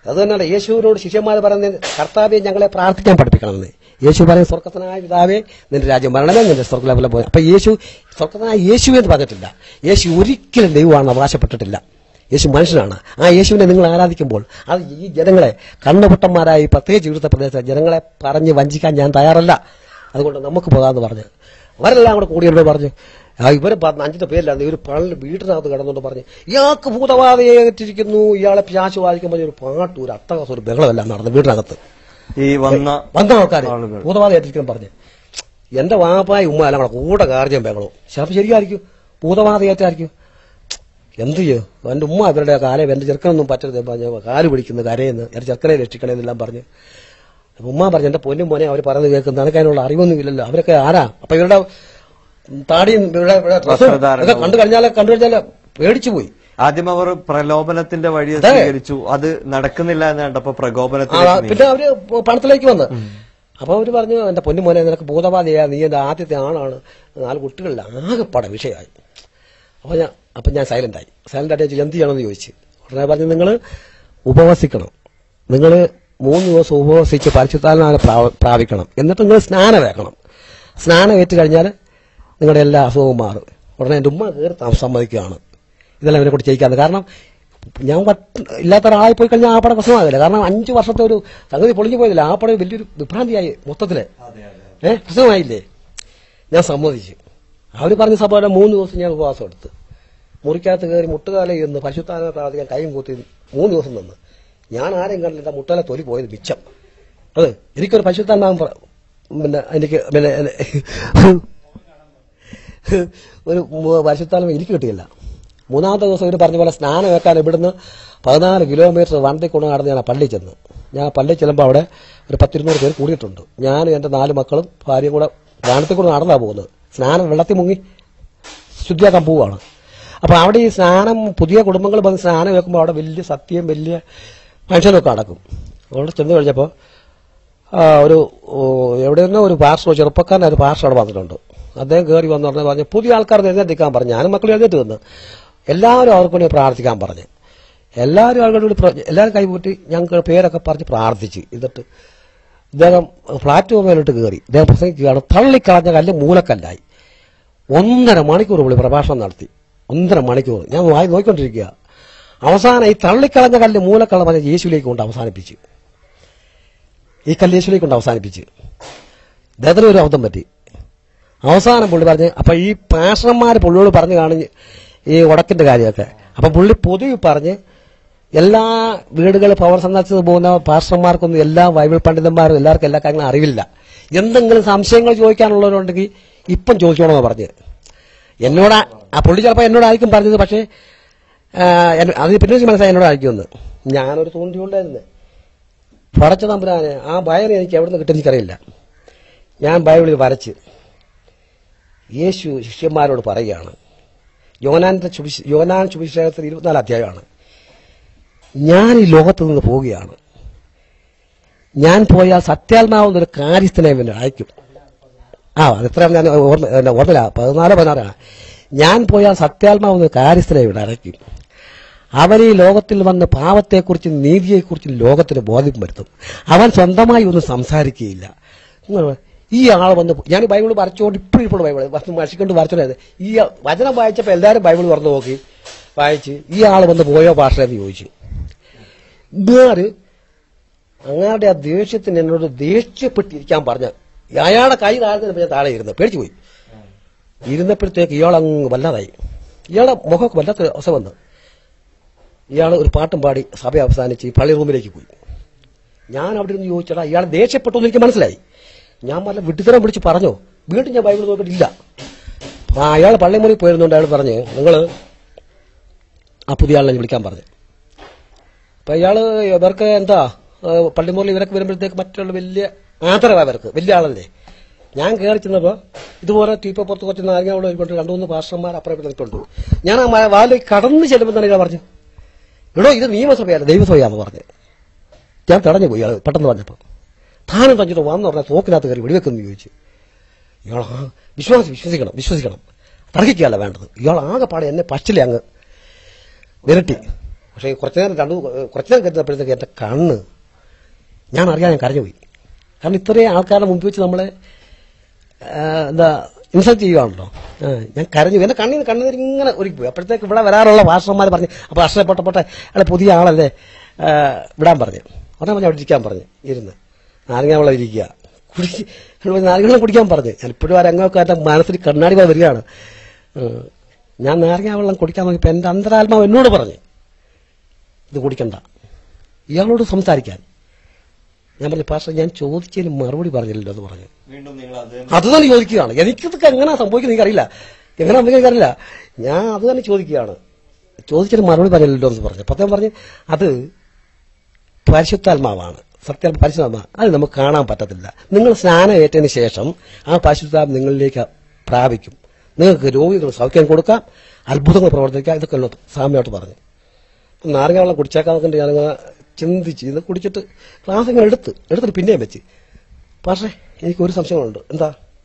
അത് തന്നെയാണ് യേശുവിനോട് ശിഷ്യന്മാർ പറയുന്നത് കർത്താവെ ഞങ്ങളെ പ്രാർത്ഥിക്കാൻ പഠിപ്പിക്കണമെന്ന് യേശു പറയും സ്വർഗത്തനായ പിതാവേ നിന്റെ രാജ്യം വരണമേ നിന്റെ സ്വർഗ്ഗ പോയി അപ്പൊ യേശു സ്വർഗത്തനായ യേശു എന്ന് പറഞ്ഞിട്ടില്ല യേശു ഒരിക്കലും ദൈവമാണ് അവകാശപ്പെട്ടിട്ടില്ല യേശു മനുഷ്യനാണ് ആ യേശുവിനെ നിങ്ങൾ ആരാധിക്കുമ്പോൾ അത് ഈ ജനങ്ങളെ കണ്ണുപൊട്ടന്മാരായി പ്രത്യേകിച്ച് ഇവിടുത്തെ പ്രദേശത്തെ ജനങ്ങളെ പറഞ്ഞ് വഞ്ചിക്കാൻ ഞാൻ തയ്യാറല്ല അതുകൊണ്ട് നമുക്ക് പോകാമെന്ന് പറഞ്ഞു അവരെല്ലാം കൂടെ കൂടിയോട് പറഞ്ഞു ആ ഇവര് പറഞ്ഞ അഞ്ചിന്റെ പേരിലാണ് ഇവർ പള്ളി വീട്ടിനകത്ത് കിടന്നുകൊണ്ട് പറഞ്ഞു ഇയാൾക്ക് ഭൂതബാധയേറ്റിരിക്കുന്നു ഇയാളെ പിശാശു ബാധിക്കുമ്പോൾ ഒരു പാട്ട് ഒരു അട്ടകാസം ഒരു ബഹളമെല്ലാം നടന്നു വീട്ടിനകത്ത് ഈ വന്ന വന്ന ആൾക്കാർ ആളുകൾ. ഭൂതബാധയേറ്റിരിക്കുന്നു പറഞ്ഞു എന്റെ വാപ്പായ ഉമ്മ എല്ലാം കൂടെ കൂടെ കാർജ്യം ബഹളവും ചിലപ്പോൾ ശരിയായിരിക്കും ഭൂതബാധയേറ്റായിരിക്കും എന്ത് ചെയ്യും എന്റെ ഉമ്മ അവരുടെ കാലെ എന്റെ ചെറുക്കനൊന്നും പറ്റരുത് പറഞ്ഞ് കാല് പിടിക്കുന്നു കരയെന്ന് എന്റെ ചെറുക്കനെ രക്ഷിക്കണേ എന്നെല്ലാം പറഞ്ഞ് അപ്പൊ ഉമ്മ പറഞ്ഞു എന്റെ പൊന്നും മോനെ അവർ പറയുന്നത് കേൾക്കും നിനക്ക് അതിനുള്ള അറിവൊന്നും ഇല്ലല്ലോ അവരൊക്കെ ആരാ അപ്പൊ ഇവരുടെ താടിയും ഇവരുടെ ഇവരുടെ ഡ്രസ്സും വസ്ത്രധാരണം. ഒക്കെ കണ്ടു കഴിഞ്ഞാൽ കണ്ടു കഴിഞ്ഞാൽ പേടിച്ചു പോയി ആദ്യം അവർ പ്രലോഭനത്തിന്റെ വഴി അതെ. സ്വീകരിച്ചു അത് നടക്കുന്നില്ല എന്ന് കണ്ടപ്പോ ആ, പ്രകോപനത്തിലേക്ക് നീങ്ങി. പിന്നെ അവര് പണത്തിലേക്ക് വന്ന് അപ്പൊ അവര് പറഞ്ഞു എന്റെ പൊന്നു മോനെ നിനക്ക് ഭൂതബാധയാ നീ എന്റെ ആദ്യത്തെ ആണാണ് നാല് കുട്ടികളിൽ ആകെപ്പാടെ വിഷയമായി അപ്പൊ ഞാൻ അപ്പൊ ഞാൻ സൈലന്റ് ആയി സൈലന്റ് ആയിട്ട് ചോദിച്ചു, എന്ത് ചെയ്യണമെന്ന് ചോദിച്ചു ഉടനെ പറഞ്ഞു നിങ്ങൾ ഉപവസിക്കണം നിങ്ങൾ മൂന്ന് ദിവസം ഉപവസിച്ച് പരിശുദ്ധാത്മാവിനെ പ്രാവ- പ്രാപിക്കണം എന്നിട്ട് നിങ്ങൾ സ്നാനം വേക്കണം സ്നാനം ഏറ്റു കഴിഞ്ഞാൽ നിങ്ങളുടെ എല്ലാ അസുഖവും മാറും ഉടനെ എൻ്റെ ഉമ്മ കയറി താമസം സമ്മതിക്കുകയാണ് ഇതെല്ലാം ഇവരെ കൂടി ചെയ്യിക്കാതെ കാരണം ഞാൻ വട്ട് ഇല്ലാത്ത ഒരാളായി പോയി കഴിഞ്ഞാൽ ആ പടം പ്രശ്നമാകില്ല കാരണം അഞ്ച് വർഷത്തെ ഒരു സംഗതി പൊളിഞ്ഞു പോയതില്ല ആ പടം വലിയൊരു വിഭ്രാന്തിയായി മൊത്തത്തില് ഏഹ് പ്രശ്നമായില്ലേ ഞാൻ സമ്മതിച്ചു അവർ പറഞ്ഞ സഭയുടെ മൂന്ന് ദിവസം ഞാൻ ഉപവാസം എടുത്ത് മുറിക്കകത്ത് കയറി മുട്ടുകാല ഇരുന്ന് പശുത്താനെ പ്രാർത്ഥിക്കാൻ കൈയും കൂത്തി മൂന്ന് ദിവസം നിന്ന് ഞാൻ ആരെയും കണ്ടില്ല മുട്ടല തൊലി പോയത് മിച്ചം അത് എനിക്കൊരു പശുത്താൻ പിന്നെ എനിക്ക് പിന്നെ എന്നെ- ഒരു വർഷത്താലം എനിക്ക് കിട്ടിയില്ല മൂന്നാമത്തെ ദിവസം ഇവർ പറഞ്ഞ പോലെ സ്നാനം വെക്കാൻ ഇവിടുന്ന് പതിനാല് കിലോമീറ്റർ വണ്ടി കൊണ്ട് നടന്ന് ഞാൻ പള്ളി ചെന്ന് ഞാൻ പള്ളി ചെല്ലുമ്പോൾ അവിടെ ഒരു പത്തിരുന്നൂറ് പേര് കൂടിയിട്ടുണ്ട് ഞാനും എൻ്റെ നാല് മക്കളും ഭാര്യയും കൂടെ വാനത്തിൽ കൂടെ നടന്നാ പോകുന്നത് സ്നാനം വെള്ളത്തിൽ മുങ്ങി ശുദ്ധിയാക്കാൻ പോവുകയാണ് അപ്പോൾ അവിടെ ഈ സ്നാനം പുതിയ കുടുംബങ്ങൾ വന്ന് സ്നാനം വെക്കുമ്പോൾ അവിടെ വലിയ സത്യം വലിയ ഫംഗ്ഷനൊക്കെ നടക്കും അവിടെ ചെന്ന് കഴിഞ്ഞപ്പോൾ ആ, ഒരു ഓ, എവിടെ നിന്നോ ഒരു പാർസോ ചെറുപ്പക്കാരൻ ഒരു പാർസോ അവിടെ വന്നിട്ടുണ്ട് അദ്ദേഹം കയറി വന്ന് പറഞ്ഞ് പറഞ്ഞു പുതിയ ആൾക്കാർ എഴുന്നേറ്റിക്കാൻ പറഞ്ഞു ഞാനും മക്കളും എഴുന്നേറ്റ് വന്ന് എല്ലാവരും അവർക്ക് വേണ്ടി പ്രാർത്ഥിക്കാൻ പറഞ്ഞു എല്ലാവരും ആളുകളുടെ കൂടി പ്ര- എല്ലാവരും കൈകൂട്ടി ഞങ്ങൾക്ക് പേരൊക്കെ പറഞ്ഞ് പ്രാർത്ഥിച്ച് എന്നിട്ട് ഇദ്ദേഹം പ്ലാറ്റ്ഫോമിലോട്ട് കയറി ഇദ്ദേഹം പ്രസംഗിക്കുകയാണ് തള്ളിക്കളഞ്ഞ കല്ല് മൂലക്കല്ലായി ഒന്നര മണിക്കൂർ പുള്ളി പ്രഭാഷണം നടത്തി ഒന്നര മണിക്കൂർ ഞാൻ വായി നോക്കിക്കൊണ്ടിരിക്കുക അവസാനം ഈ തള്ളിക്കളഞ്ഞ കല്ല് മൂലക്കള്ള പറഞ്ഞ യേശുവിലേക്ക് കൊണ്ട് അവസാനിപ്പിച്ചു ഈ കല്ല് യേശുവിലേക്ക് കൊണ്ട് അവസാനിപ്പിച്ച് ഇദ്ദേഹത്തിന് ഒരു അബദ്ധം പറ്റി അവസാനം പുള്ളി പറഞ്ഞ് അപ്പൊ ഈ പാഷന്മാർ പുള്ളിയോട് പറഞ്ഞു കാണും ഈ ഉടക്കിന്റെ കാര്യമൊക്കെ അപ്പൊ പുള്ളി പൊതുവെ പറഞ്ഞ് എല്ലാ വീടുകൾ പവർ സന്ദർശിച്ച് പോകുന്ന പാസ്റ്റർമാർക്കൊന്നും എല്ലാ ബൈബിൾ പണ്ഡിതന്മാരും എല്ലാവർക്കും എല്ലാ കാര്യങ്ങളും അറിവില്ല എന്തെങ്കിലും സംശയങ്ങൾ ചോദിക്കാനുള്ളവരുണ്ടെങ്കിൽ ഇപ്പം ചോദിച്ചോണമെന്ന് പറഞ്ഞ് എന്നോട് ആ പുള്ളി ചിലപ്പോൾ എന്നോടായിരിക്കും പറഞ്ഞത് പക്ഷേ ആ, എന്നെ- അത് പിന്നെ എനിക്ക് മനസ്സിലായി എന്നോടായിരിക്കുമെന്ന് ഞാനൊരു തോണ്ടിയുണ്ടായിരുന്നു പടച്ച തമ്പുരാന് ആ ഭയം എനിക്ക് എവിടെ നിന്ന് കിട്ടും എനിക്കറിയില്ല ഞാൻ ബൈബിളിൽ വരച്ച് യേശു ശിഷ്യന്മാരോട് പറയുകയാണ് യോനാന്റെ സുവിശ- യോനാൻ സുവിശേഷത്തിൽ ഇരുപത്തിനാല് അധ്യായമാണ് ഞാൻ ഈ ലോകത്ത് നിന്ന് പോവുകയാണ് ഞാൻ പോയാൽ സത്യാത്മാവെന്നൊരു കാര്യസ്ഥനെ പിന്നെ അയക്കും ആ അത് എത്രയാണ് ഞാൻ ഓർമ്മ എന്നെ ഓർമ്മയില്ല പതിനാല് പതിനാറാണ് ഞാൻ പോയാൽ സത്യാത്മാവെന്നൊരു കാര്യസ്ഥനെ ഇവിടെ അയക്കും അവൻ ഈ ലോകത്തിൽ വന്ന് പാവത്തെക്കുറിച്ചും നീതിയെക്കുറിച്ചും ലോകത്തിന് ബോധ്യം വരുത്തും അവൻ സ്വന്തമായി ഒന്നും സംസാരിക്കുകയില്ല നിങ്ങൾ ഈ ആൾ വന്ന് ഞാൻ ഈ ബൈബിൾ വരച്ചുകൊണ്ട് ഇപ്പോഴും ഇപ്പോൾ ബൈബിൾ മഷിക്കൊണ്ട് വരച്ചോണ്ടായത് ഈ വചനം വായിച്ചപ്പോൾ എല്ലാവരും ബൈബിൾ തുറന്നു നോക്കി വായിച്ച് ഈ ആൾ വന്ന് പോയോ ഭാഷ എന്ന് ചോദിച്ചു ഇങ്ങാര് അങ്ങയുടെ ആ ദേഷ്യത്തിന് എന്നോട് ദേഷ്യപ്പെട്ടിരിക്കാൻ പറഞ്ഞ അയാളുടെ കൈ താഴ്ന്നപ്പോൾ ഞാൻ താഴെ ഇരുന്നു പേടിച്ചു പോയി ഇരുന്നപ്പോഴത്തേക്ക് ഇയാൾ അങ്ങ് വല്ലാതായി ഇയാളുടെ മുഖമൊക്കെ വല്ലാത്ത അവസ്ഥ വന്നു ഇയാൾ ഒരു പാട്ടും പാടി സഭ അവസാനിച്ച് ഈ പള്ളി റൂമിലേക്ക് പോയി ഞാൻ അവിടെ നിന്ന് ചോദിച്ചടാ ഇയാൾ ദേഷ്യപ്പെട്ടു എന്ന് എനിക്ക് മനസ്സിലായി ഞാൻ വല്ല വിട്ടുതരം പിടിച്ച് പറഞ്ഞോ വീണ്ടും ഞാൻ ബൈബിൾ നോക്കിയിട്ടില്ല ആ അയാൾ പള്ളിമുറി പോയിരുന്നുണ്ട് അയാൾ പറഞ്ഞ് നിങ്ങൾ ആ പുതിയ ആളിനെ വിളിക്കാൻ പറഞ്ഞു അപ്പൊ ഇയാള് ഇവർക്ക് എന്താ ഏഹ് പള്ളിമുറിൽ ഇവരൊക്കെ വരുമ്പോഴത്തേക്ക് മറ്റുള്ള വലിയ ആദരവാ ഇവർക്ക് വലിയ ആളല്ലേ ഞാൻ കയറി ചെന്നപ്പോ ഇതുപോലെ ടീപ്പ പുറത്ത് കുറച്ച് നാരങ്ങ കൊണ്ട് രണ്ടു മൂന്ന് പാസ്റ്റർമാർ അപ്പുറം ഇപ്പുറം നിൽക്കുന്നുണ്ട് ഞാൻ ആ മ- വാതിലേക്ക് കടന്ന് ചെല്ലുമ്പോൾ തന്നെ ഇയാൾ പറഞ്ഞു എടോ ഇത് നിയമസഭയല്ല ദൈവസഭയാന്ന് പറഞ്ഞു ഞാൻ തടഞ്ഞു പോയി ഇയാൾ പെട്ടെന്ന് പറഞ്ഞപ്പോൾ താനും തന്നിട്ട് വന്നു പറഞ്ഞാൽ തോക്കിനകത്ത് കയറി വെടിവെക്കുന്നു ചോദിച്ചു ഇയാൾ ആ വിശ്വാസി വിശ്വസിക്കണം വിശ്വസിക്കണം തർക്കിക്കുകയല്ല വേണ്ടത് ഇയാൾ ആകെപ്പാടെ എന്നെ പച്ചിലെ അങ്ങ് വിരട്ടി പക്ഷേ കുറച്ചു നേരം രണ്ടു കുറച്ചു നേരം കരുതപ്പോഴത്തേക്ക് എന്റെ കണ്ണ് ഞാൻ അറിയാൻ ഞാൻ കരഞ്ഞുപോയി കാരണം ഇത്രയും ആൾക്കാരുടെ മുമ്പിൽ വെച്ച് നമ്മളെ ആ, എന്താ ഇൻസൾട്ട് ചെയ്യുകയാണല്ലോ ആ, ഞാൻ കരഞ്ഞു എന്റെ കണ്ണിൽ നിന്ന് കണ്ണുനീർ ഇങ്ങനെ ഒരുക്കിപ്പോയി അപ്പോഴത്തേക്ക് ഇവിടെ വരാറുള്ള ഭാഷന്മാർ പറഞ്ഞു അപ്പോൾ അക്ഷര പൊട്ട പൊട്ടെ അയാളെ പുതിയ ആളല്ലേ ആ, വിടാൻ പറഞ്ഞു ഉടനെ പറഞ്ഞു അവിടെ ഇരിക്കാൻ പറഞ്ഞു ഇരുന്ന് നാരങ്ങ വെള്ളം ഇരിക്കുക കുടിക്ക് നാരങ്ങ വെള്ളം കുടിക്കാൻ പറഞ്ഞു ഞാൻ ഇപ്പോഴും ആ രംഗമൊക്കെ എൻ്റെ മനസ്സിൽ കണ്ണാടി പോലെ വരികയാണ് ഉം. ഞാൻ നാരങ്ങ വെള്ളം കുടിക്കാൻ നോക്കിയപ്പോൾ എൻ്റെ അന്തരാത്മാവ് എന്നോട് പറഞ്ഞു ഇത് കുടിക്കണ്ട ഇയാളോട് സംസാരിക്കാൻ ഞാൻ പറഞ്ഞു പാസ്റ്റർ ഞാൻ ചോദിച്ചതിന് മറുപടി പറഞ്ഞില്ലല്ലോ എന്ന് പറഞ്ഞു വീണ്ടും നിങ്ങൾ അത് അത് തന്നെ ചോദിക്കുകയാണ് എനിക്കിതൊക്കെ എങ്ങനെ സംഭവിക്കുന്നത് എനിക്കറിയില്ല എങ്ങനെ സംഭവിക്കാൻ എനിക്കറിയില്ല ഞാൻ അത് തന്നെ ചോദിക്കുകയാണ് ചോദിച്ചതിന് മറുപടി പറഞ്ഞില്ലല്ലോ എന്ന് പറഞ്ഞു അപ്പം അദ്ദേഹം പറഞ്ഞു അത് പരിശുദ്ധാത്മാവാണ് സത്യം പരിശുദ്ധാത്മാ അത് നമുക്ക് കാണാൻ പറ്റത്തില്ല നിങ്ങൾ സ്നാനം ഏറ്റതിന് ശേഷം ആ പരിശുദ്ധാത്മ നിങ്ങളിലേക്ക് പ്രാപിക്കും നിങ്ങൾക്ക് രോഗികൾ സൗഖ്യം കൊടുക്കാം അത്ഭുതങ്ങൾ പ്രവർത്തിക്കാം ഇതൊക്കെ ഉള്ളത് സാമ്യമായിട്ട് പറഞ്ഞു അപ്പം നാരങ്ങ വെള്ളം കുടിച്ചേക്കാൻ നോക്കണ്ട ഞാനങ്ങനെ ചിന്തിച്ച് ഇത് കുടിച്ചിട്ട് ക്ലാസ് ഇങ്ങനെ എടുത്ത് എടുത്തിട്ട് പിന്നെയും വെച്ച് പക്ഷേ എനിക്ക് ഒരു സംശയമുണ്ട് എന്താ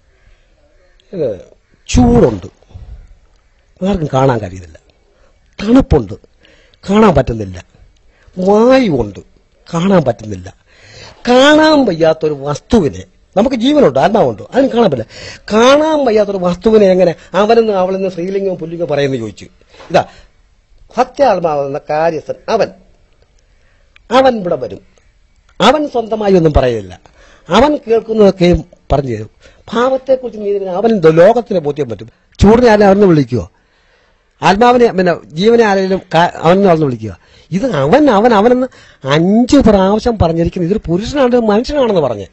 ഇത് ചൂടുണ്ട് ആർക്കും കാണാൻ കഴിയുന്നില്ല തണുപ്പുണ്ട് കാണാൻ പറ്റുന്നില്ല വായുവുണ്ട് കാണാൻ പറ്റുന്നില്ല കാണാൻ വയ്യാത്തൊരു വസ്തുവിനെ നമുക്ക് ജീവനുണ്ട് ആത്മാവുണ്ട് അതിന് കാണാൻ പറ്റില്ല കാണാൻ വയ്യാത്തൊരു വസ്തുവിനെ എങ്ങനെ അവനെന്ന് അവളെന്ന് സ്ത്രീലിംഗവും പുല്ലിംഗവും പറയുന്നു ചോദിച്ചു ഇതാ സത്യാത്മാവെന്ന കാര്യസ്ഥൻ അവൻ അവൻ ഇവിടെ വരും അവൻ സ്വന്തമായി ഒന്നും പറയില്ല അവൻ കേൾക്കുന്നതൊക്കെയും പറഞ്ഞു തരും ഭാവത്തെക്കുറിച്ച് നീതി അവൻ ലോകത്തിന് ബോധ്യം പറ്റും ചൂടിനെ ആരെയും അവനെ വിളിക്കുവോ ആത്മാവിനെ പിന്നെ ജീവനെ ആരെങ്കിലും കാ- അവനെ അവന്ന് വിളിക്കുക ഇത് അവൻ അവൻ അവനെന്ന് അഞ്ച് പ്രാവശ്യം പറഞ്ഞിരിക്കുന്നത് ഇതൊരു പുരുഷനാണ് മനുഷ്യനാണെന്ന് പറഞ്ഞ്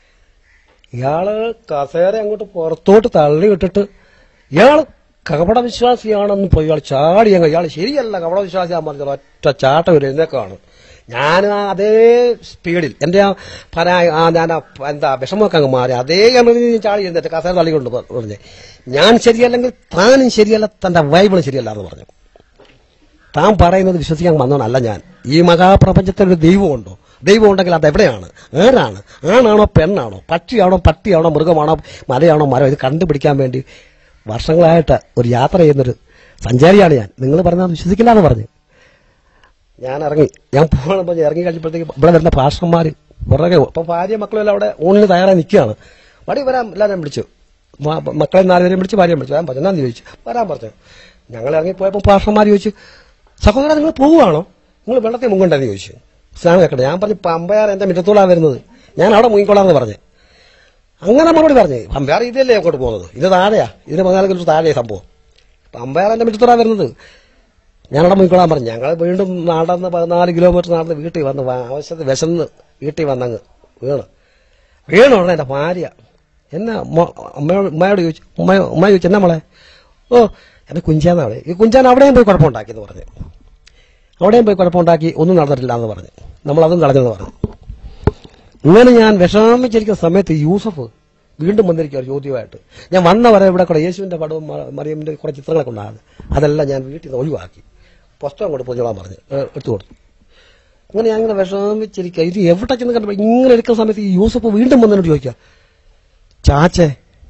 ഇയാള് കസേര അങ്ങോട്ട് പുറത്തോട്ട് തള്ളി ഇട്ടിട്ട് ഇയാള് കപട വിശ്വാസിയാണെന്ന് പോയി ഇയാൾ ചാടി അങ്ങ് ഇയാൾ ശരിയല്ല കപട വിശ്വാസിയാൻ പറഞ്ഞത് ഒറ്റ ചാട്ടം ഒരു എഴുന്നേക്കാണ് ഞാൻ ആ അതേ സ്പീഡിൽ എന്റെ ആ പരാ ആ ഞാൻ ആ എന്താ വിഷമമൊക്കെ അങ്ങ് മാറി അതേ എമർജൻസി ചാടി എഴുന്നേറ്റ് കസേര തള്ളിക്കൊണ്ട് പ- പറഞ്ഞ് ഞാൻ ശരിയല്ലെങ്കിൽ താനും ശരിയല്ല തന്റെ ബൈബിളും ശരിയല്ല എന്ന് പറഞ്ഞു താൻ പറയുന്നത് വിശ്വസിക്കാൻ വന്നവനല്ല ഞാൻ ഈ മഹാപ്രപഞ്ചത്തിൽ ഒരു ദൈവമുണ്ടോ ദൈവം ഉണ്ടെങ്കിൽ അത് എവിടെയാണ് ആരാണ് ആണാണോ പെണ്ണാണോ പക്ഷിയാണോ പട്ടിയാണോ മൃഗമാണോ മലയാണോ മരം ഇത് കണ്ടുപിടിക്കാൻ വേണ്ടി വർഷങ്ങളായിട്ട് ഒരു യാത്ര ചെയ്യുന്നൊരു സഞ്ചാരിയാണ് ഞാൻ നിങ്ങൾ പറഞ്ഞത് വിശ്വസിക്കില്ല എന്ന് പറഞ്ഞു ഞാൻ ഇറങ്ങി ഞാൻ പോകണം ഇറങ്ങി കഴിഞ്ഞപ്പോഴത്തേക്ക് ഇവിടെ വരുന്ന പാഷന്മാർ പുറകെ അപ്പൊ ഭാര്യ മക്കളും എല്ലാം അവിടെ ഊണിന് തയ്യാറായി നിൽക്കുകയാണ് വടി വരാൻ എല്ലാവരും വിളിച്ചു മ- മക്കളെ നാലുപേരെയും വിളിച്ച് ഭാര്യയും വിളിച്ചു ഞാൻ പറഞ്ഞു എന്നാന്ന് ചോദിച്ചു വരാൻ പറഞ്ഞു ഞങ്ങൾ ഇറങ്ങി പോയപ്പോൾ പാഷന്മാർ ചോദിച്ചു സഹോദരൻ നിങ്ങൾ പോവുകയാണോ നിങ്ങൾ വെള്ളത്തിൽ മുങ്ങണ്ടെന്ന് ചോദിച്ചു സ്നാനം കേൾക്കട്ടെ ഞാൻ പറഞ്ഞു പമ്പയാർ എന്റെ മുറ്റത്തോളാണ് വരുന്നത് ഞാൻ അവിടെ മുങ്ങിക്കോളാന്ന് പറഞ്ഞു അങ്ങനെ മറുപടി പറഞ്ഞു പമ്പയാർ ഇതല്ലേ അങ്ങോട്ട് പോകുന്നത് ഇത് താഴെയാ ഇതിന് പതിനാല് കിലോമീറ്റർ താഴെയാ സംഭവം പമ്പയാർ എന്റെ മുറ്റത്തോളാണ് വരുന്നത് ഞാനവിടെ മുങ്ങിക്കോളാൻ പറഞ്ഞു ഞങ്ങൾ വീണ്ടും നടന്ന് പതിനാല് കിലോമീറ്റർ നടന്ന് വീട്ടിൽ വന്ന് വ- ആവശ്യത്തിന് വിശന്ന് വീട്ടിൽ വന്നങ്ങ് വീണ് വീണ ഉടനെ എൻ്റെ ഭാര്യ എന്നെ മോ- അമ്മയോട് ഉമ്മയോട് ചോദിച്ചു ഉമ്മ ഉമ്മ ചോദിച്ചു എന്നാ മോളെ ഓ എന്നെ കുഞ്ചാന്നാ അവിടെ ഈ കുഞ്ചാൻ അവിടെയും പോയി കുഴപ്പമുണ്ടാക്കിയെന്ന് പറഞ്ഞു അവിടെയും പോയി കുഴപ്പമുണ്ടാക്കി ഒന്നും നടന്നിട്ടില്ല എന്ന് പറഞ്ഞു നമ്മളതും കളഞ്ഞെന്ന് പറഞ്ഞു ഇങ്ങനെ ഞാൻ വിഷമിച്ചിരിക്കുന്ന സമയത്ത് യൂസഫ് വീണ്ടും വന്നിരിക്കുക ഒരു ചോദ്യമായിട്ട് ഞാൻ വന്ന വരെ ഇവിടെ കൂടെ യേശുവിന്റെ പടവും മ- മറിയമ്മിന്റെ കുറെ ചിത്രങ്ങളൊക്കെ ഉണ്ടാകുന്നത് അതെല്ലാം ഞാൻ വീട്ടിൽ നിന്ന് ഒഴിവാക്കി പുസ്തകം കൊണ്ട് പൊഞ്ഞോളാൻ പറഞ്ഞു ഏ, എടുത്തു കൊടുത്തു അങ്ങനെ ഞാൻ ഇങ്ങനെ വിഷമിച്ചിരിക്കുക ഇത് എവിടെ ചെന്ന് കണ്ടപ്പോൾ ഇങ്ങനെ എടുക്കുന്ന സമയത്ത് ഈ യൂസഫ് വീണ്ടും വന്നതിനോട് ചോദിക്കുക ചാച്ചേ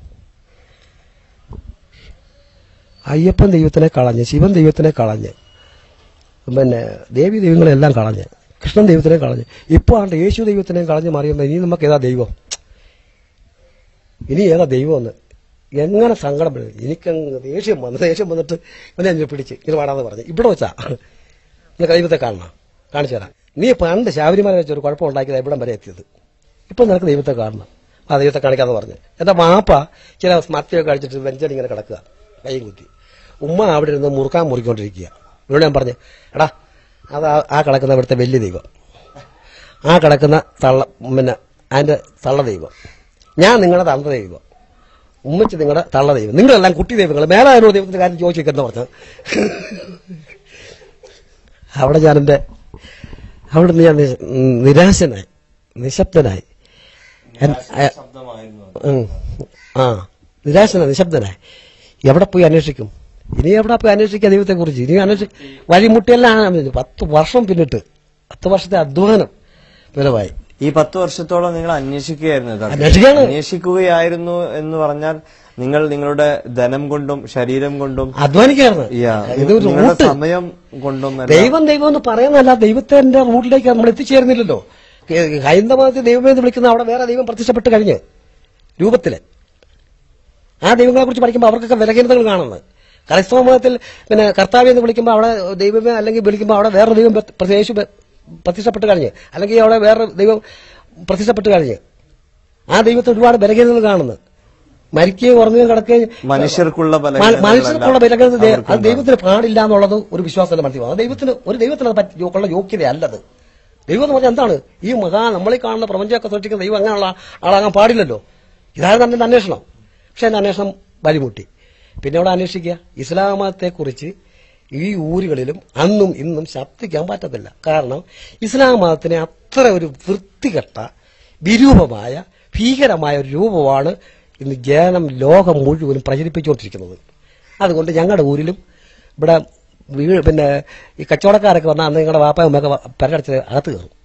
അയ്യപ്പൻ ദൈവത്തിനെ കളഞ്ഞ് ശിവൻ ദൈവത്തിനെ കളഞ്ഞ് പിന്നെ ദേവി ദൈവങ്ങളെല്ലാം കളഞ്ഞ് കൃഷ്ണൻ ദൈവത്തിനെ കളഞ്ഞ് ഇപ്പോൾ ആണ്ട് യേശു ദൈവത്തിനെ കളഞ്ഞ് മറിയുമ്പോൾ ഇനി നമുക്ക് ഏതാ ദൈവം ഇനി ഏതാ ദൈവം എന്ന് എങ്ങനെ സങ്കടം വരും എനിക്കങ്ങ് ദേഷ്യം വന്നു ദേഷ്യം വന്നിട്ട് ഇവനെ ഞാൻ പിടിച്ച് ഇത് പാടാന്ന് പറഞ്ഞു ഇവിടെ വെച്ചാ നിനക്ക് ദൈവത്തെ കാണണം കാണിച്ചു തരാം നീ പണ്ട് ശാബരിമല വെച്ച് ഒരു കുഴപ്പം ഉണ്ടാക്കിയത് ഇവിടം വരെ എത്തിയത് ഇപ്പം നിനക്ക് ദൈവത്തെ കാണണം ആ ദൈവത്തെ കാണിക്കാന്ന് പറഞ്ഞു എന്റെ മാപ്പ ചില മത്തിയൊക്കെ കഴിച്ചിട്ട് വെഞ്ചടി ഇങ്ങനെ കിടക്കുക കൈയും കുത്തി ഉമ്മ അവിടെ ഇരുന്ന് മുറുക്കാൻ മുറിക്കൊണ്ടിരിക്കുക ഇവിടെ ഞാൻ പറഞ്ഞു എടാ അത് ആ- ആ കിടക്കുന്ന ഇവിടുത്തെ വലിയ ദൈവം ആ കിടക്കുന്ന തള്ള പിന്നെ അതിന്റെ തള്ള ദൈവം ഞാൻ നിങ്ങളുടെ തള്ള ദൈവം ഉമ്മച്ച് നിങ്ങളുടെ തള്ള ദൈവം നിങ്ങളെല്ലാം കുട്ടി ദൈവങ്ങൾ മേലെ ആരോ ദൈവത്തിന്റെ കാര്യം ചോദിച്ചിരിക്കുന്ന പറഞ്ഞു അവിടെ ഞാൻ എൻ്റെ അവിടെ നിന്ന് ഞാൻ നി- നിരാശനായി നിശബ്ദനായി എൻ- അ- ശബ്ദമായിരുന്നു ഉം. ആ നിരാശനായി നിശബ്ദനായി എവിടെ പോയി അന്വേഷിക്കും ഇനി എവിടെ പോയി അന്വേഷിക്കുക ദൈവത്തെ കുറിച്ച് ഇനി അന്വേഷിക്കും വഴിമുട്ടിയെല്ലാം പത്ത് വർഷം പിന്നിട്ട് പത്ത് വർഷത്തെ അധ്വാനം വിലവായി ഈ പത്ത് വർഷത്തോളം നിങ്ങൾ അന്വേഷിക്കുകയായിരുന്നു യഥാർത്ഥത്തിൽ. അന്വേഷിക്കുകയാണ്. അന്വേഷിക്കുകയായിരുന്നു എന്ന് പറഞ്ഞാൽ നിങ്ങൾ നിങ്ങളുടെ ധനം കൊണ്ടും ശരീരം കൊണ്ടും അധ്വാനിക്കായിരുന്നു യാ, ഇത് ഒരു നിങ്ങളുടെ റൂട്ട് സമയം കൊണ്ടും എല്ലാം ദൈവം ദൈവം എന്ന് പറയുന്നതല്ല ദൈവത്തിന്റെ റൂട്ടിലേക്ക് നമ്മൾ എത്തിച്ചേരുന്നില്ലല്ലോ ഏ, ഹൈന്ദവത്തിൽ ദൈവമേ എന്ന് വിളിക്കുന്ന അവിടെ വേറെ ദൈവം പ്രത്യക്ഷപ്പെട്ട് കഴിഞ്ഞ് രൂപത്തില് ആ ദൈവങ്ങളെ കുറിച്ച് പഠിക്കുമ്പോൾ അവർക്കൊക്കെ വിലഹീനതകൾ കാണുന്നത് ക്രൈസ്തവ മതത്തിൽ പിന്നെ കർത്താവ് എന്ന് വിളിക്കുമ്പോൾ അവിടെ ദൈവമേ അല്ലെങ്കിൽ വിളിക്കുമ്പോൾ അവിടെ വേറെ ദൈവം പ്ര- യേശു പ്ര- പ്രത്യക്ഷപ്പെട്ട് കഴിഞ്ഞ് അല്ലെങ്കിൽ അവിടെ വേറെ ദൈവം പ്രത്യക്ഷപ്പെട്ട് കഴിഞ്ഞ് ആ ദൈവത്തെ ഒരുപാട് ബലഹീനതകൾ കാണുന്നത് മരിക്കുകയും ഉറങ്ങുകയും കിടക്കുകയും മനുഷ്യർക്കുള്ള മ- ബലഹീനതകളെല്ലാം മനുഷ്യർക്കുള്ള ബലഹീനത ദേ- അത് അവർക്കുണ്ടാകും. ദൈവത്തിന് പാടില്ല എന്നുള്ളത് ഒരു വിശ്വാസത്തിന്റെ മനസ്സിൽ അത് ദൈവത്തിന് ഒരു ദൈവത്തിന് അത് പറ്റി ഉള്ള യോഗ്യതയല്ലത് ദൈവം എന്ന് പറഞ്ഞാൽ എന്താണ് ഈ മഹാ നമ്മളീ കാണുന്ന പ്രപഞ്ചമൊക്കെ സൃഷ്ടിക്കുന്ന ദൈവം അങ്ങനെയുള്ള ആളാകാൻ പാടില്ലല്ലോ ഇതായിരുന്നു തന്നെ അന്വേഷണം പക്ഷെ എന്റെ അന്വേഷണം വലിമുട്ടി പിന്നെ അവിടെ അന്വേഷിക്കുക ഇസ്ലാം മതത്തെക്കുറിച്ച് ഈ ഊരുകളിലും അന്നും ഇന്നും ശബ്ദിക്കാൻ പറ്റത്തില്ല കാരണം ഇസ്ലാം മതത്തിനെ അത്ര ഒരു വൃത്തികെട്ട വിരൂപമായ ഭീകരമായ ഒരു രൂപമാണ് ഇന്ന് ജനം ലോകം മുഴുവനും പ്രചരിപ്പിച്ചുകൊണ്ടിരിക്കുന്നത് അതുകൊണ്ട് ഞങ്ങളുടെ ഊരിലും ഇവിടെ വീട് പിന്നെ ഈ കച്ചവടക്കാരൊക്കെ വന്നാൽ അന്ന് നിങ്ങളുടെ വാപ്പയും ഉമ്മയൊക്കെ പെരടച്ച് അകത്ത് കയറും